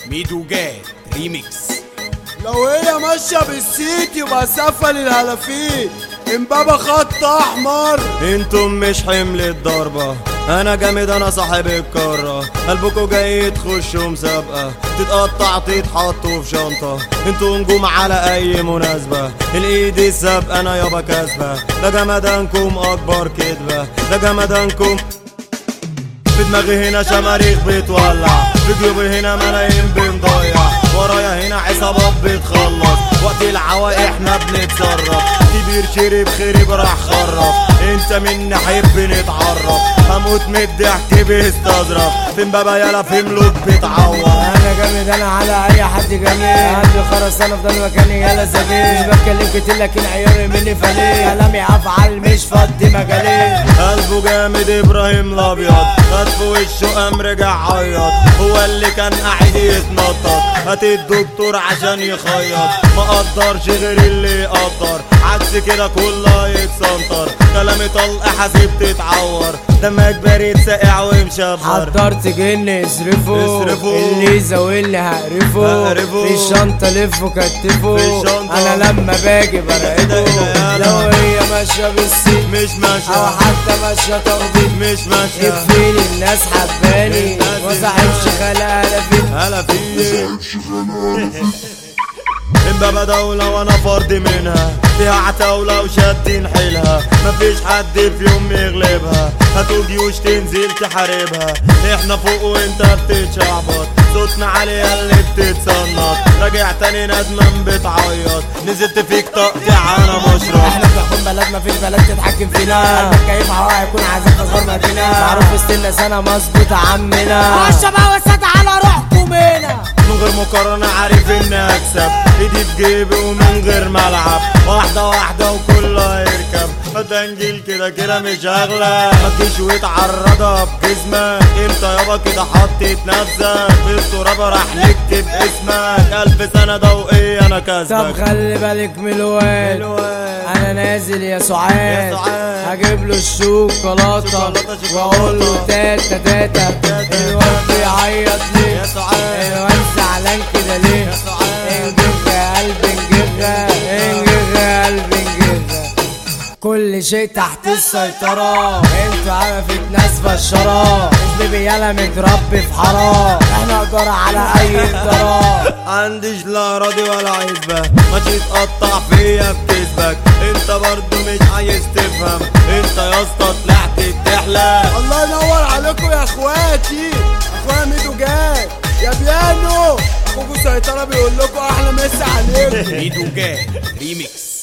ميدو جاد ريميكس لو هي ماشية بالسيت يبقى سفل الهلافيت امبابة خط احمر انتم مش حمل الضربة انا جامد انا صاحب الكرة قلبكوا جاي تخشوا مسابقة تتقطع تتحطوا في شنطة انتوا نجوم على اي مناسبة الايد السابق انا يابا كاسبة ده جمدانكم اكبر كدبة ده جمدانكم في دماغي هنا شماريخ بتولع في جيوبي هنا ملايين بنضيع ورايا هنا عصابات بتخلص وقت العوا احنا بنتصرف كبير شرب خرب راح خرف انت من نحب نتعرف هموت من الضحك بيستظرف فين بابا يلا في ملوك بتعور انا جامد انا على اي حد جميل عندي خرس انا افضل مكاني يلا سبيل مش بتكلم كتير لكن عيوني مني فليه كلامي افعل مش فضي مجالي قلبه جامد ابراهيم الابيض خد في وشه قام رجع عيط هو اللي كان قاعد يتنطط هات الدكتور عشان يخيط ما قدرش غير اللي يقدر عكس كده كله يتسنطر كلامي طلق حاسب تتعور دمك بارد ساقع ومشبر حضرت جن اصرفه اصرفه. اللي يزاولني هقرفه هقرفه. في الشنطة لفه كتفه في الشنطة. انا لما باجي برعبه يلا. لو هي ماشية بالسيت مش او ماشية حتى ماشية تخبيط مش ماشية يكفيني الناس حباني الناس وصاحبش خلق هلافيت هلا في امبابة دولة وانا فرد منها فيها عتاولة وشادين حيلها مفيش حد في يوم يغلبها هاتوا جيوش تنزل تحاربها احنا فوق وانت بتتشعبط صوتنا عليها اللي بتتصنط راجع تاني ندمان بتعيط نزلت فيك تقطيع انا مشرب احنا بنحكم بلد مفيش بلد تتحكم فينا قلبك كيف هوا هيكون عايزين تصغر مدينة معروف وسط الناس انا مظبوط عمنا الشباب والسادة على روحكم هنا من غير مقارنة عارف اني اكسب ايدي في جيبي ومن غير ملعب واحدة واحدة وكله يركب فتنجيل كده كده مش اغلى مفيش وتعرضها بجسمك انت يابا كده حطيت نفسك في التراب راح نكتب اسمك الف سنة ضوئية انا طب كسبك خلي بالك من الواد انا نازل يا يا سعاد سعاد. هجيب له الشوكولاته شوكولاتة، شوكولاتة. واقول له تاتا تاتا تاتا. الواد بيعيط ليه يا سعاد. الواد زعلان كده ليه يا سعاد. انجغ يا قلبي انجغ انجغ يا قلبي انجغ كل شيء تحت السيطرة انتوا عرفت ناس فشرة مش بيبي يالا متربي في حرام احنا قدر على اي ادارة عنديش لا راضي ولا عزبة ما تتقطع فيا بكذبك انت برضو مش عايز تفهم انت يا اسطى طلعت بتحلم الله ينور عليكم يا اخواتي اخويا ميدو جاي يا بيانو اخوكوا سيطرة بيقول لكم احلى مسا عليكم ميدو جاد ريميكس